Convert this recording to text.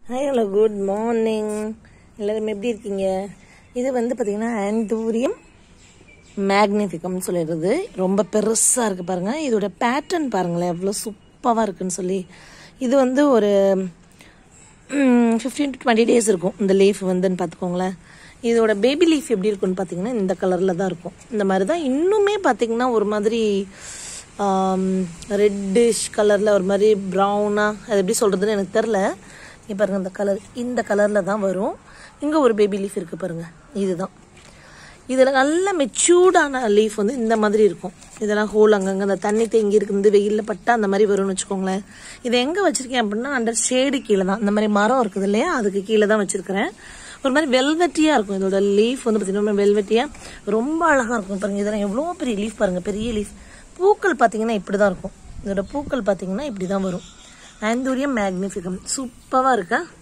hi hello good morning எல்லாரும் எப்படி இருக்கீங்க இது வந்து பார்த்தீங்கன்னா ஆந்தூரியம் மேக்னிஃபிகம்னு சொல்லிடுறது ரொம்ப பெருசாக இருக்குது பாருங்கள் இதோட பேட்டர்ன் பாருங்களேன் எவ்வளோ சூப்பராக இருக்குன்னு சொல்லி இது வந்து ஒரு ஃபிஃப்டீன் டு டுவெண்ட்டி டேஸ் இருக்கும் இந்த லீஃப் வந்துன்னு பார்த்துக்கோங்களேன் இதோட பேபி லீஃப் எப்படி இருக்குன்னு பார்த்தீங்கன்னா இந்த கலரில் தான் இருக்கும் இந்த மாதிரி தான் இன்னுமே பார்த்தீங்கன்னா ஒரு மாதிரி ரெட்டிஷ் கலரில் ஒரு மாதிரி ப்ரௌனாக அது எப்படி சொல்கிறதுன்னு எனக்கு தெரில இங்கே பாருங்கள் இந்த கலர் இந்த கலரில் தான் வரும் இங்கே ஒரு பேபி லீஃப் இருக்குது பாருங்கள் இதுதான் இதில் நல்ல மெச்சூர்டான லீஃப் வந்து இந்த மாதிரி இருக்கும் இதெல்லாம் ஹோல் அங்கங்கே அந்த தண்ணி தேங்கி இருக்குது வெயிலில் பட்டா அந்த மாதிரி வரும்னு வச்சுக்கோங்களேன் இதை எங்கே வச்சுருக்கேன் அப்படின்னா அண்டர் ஷேடு கீழே தான் இந்த மாதிரி மரம் இருக்குது இல்லையா அதுக்கு கீழே தான் வச்சுருக்கிறேன் ஒரு மாதிரி வெல்வெட்டியாக இருக்கும் இதோட லீஃப் வந்து பார்த்தீங்கன்னா வெல்வெட்டியாக ரொம்ப அழகாக இருக்கும் பாருங்கள் இதெல்லாம் எவ்வளோ பெரிய லீஃப் பாருங்கள் பெரிய லீஃப் பூக்கள் பார்த்தீங்கன்னா இப்படி தான் இருக்கும் இதோட பூக்கள் பார்த்தீங்கன்னா இப்படி தான் வரும் ஆந்தூரியம் மேக்னிஃபிகம் சூப்பராக இருக்கா